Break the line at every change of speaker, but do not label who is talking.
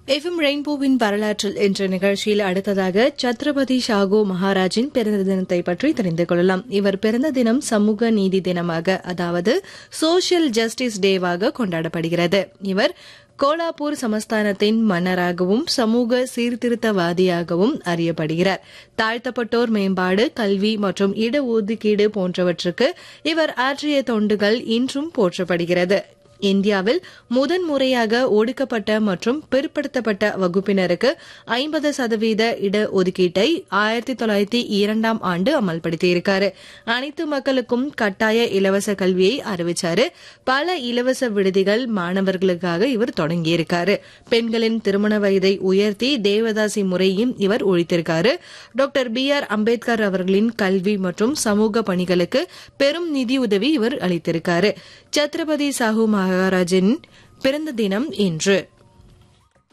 FM ரெயின்போவின் வரலாற்றில் என்ற நிகழ்ச்சியில் அடுத்ததாக சத்ரபதி ஷாகு மகாராஜின் பிறந்த தினத்தை பற்றி தெரிந்து கொள்ளலாம் இவர் பிறந்த தினம் சமூக நீதி தினமாக அதாவது சோஷியல் ஜஸ்டிஸ் டேவாக கொண்டாடப்படுகிறது இவர் கோலாப்பூர் சமஸ்தானத்தின் மன்னராகவும் சமூக சீர்திருத்தவாதியாகவும் அறியப்படுகிறார் தாழ்த்தப்பட்டோர் மேம்பாடு கல்வி மற்றும் இடஒதுக்கீடு போன்றவற்றுக்கு இவர் ஆற்றிய தொண்டுகள் இன்றும் போற்றப்படுகிறது இந்தியாவில் முதன்முறையாக ஒடுக்கப்பட்ட மற்றும் பிற்படுத்தப்பட்ட வகுப்பினருக்கு ஐம்பது சதவீத இடஒதுக்கீட்டை ஆயிரத்தி தொள்ளாயிரத்தி இரண்டாம் ஆண்டு அமல்படுத்தியிருக்காரு அனைத்து மக்களுக்கும் கட்டாய இலவச கல்வியை அறிவிச்சாரு பல இலவச விடுதிகள் மாணவர்களுக்காக இவர் தொடங்கியிருக்காரு பெண்களின் திருமண வயதை உயர்த்தி தேவதாசி முறையும் இவர் ஒழித்திருக்காரு டாக்டர் பி ஆர் அம்பேத்கர் அவர்களின் கல்வி மற்றும் சமூக பணிகளுக்கு பெரும் நிதியுதவி இவர் அளித்திருக்காரு சத்ரபதி சாஹூ மகாராஜின் பிறந்த தினம் இன்று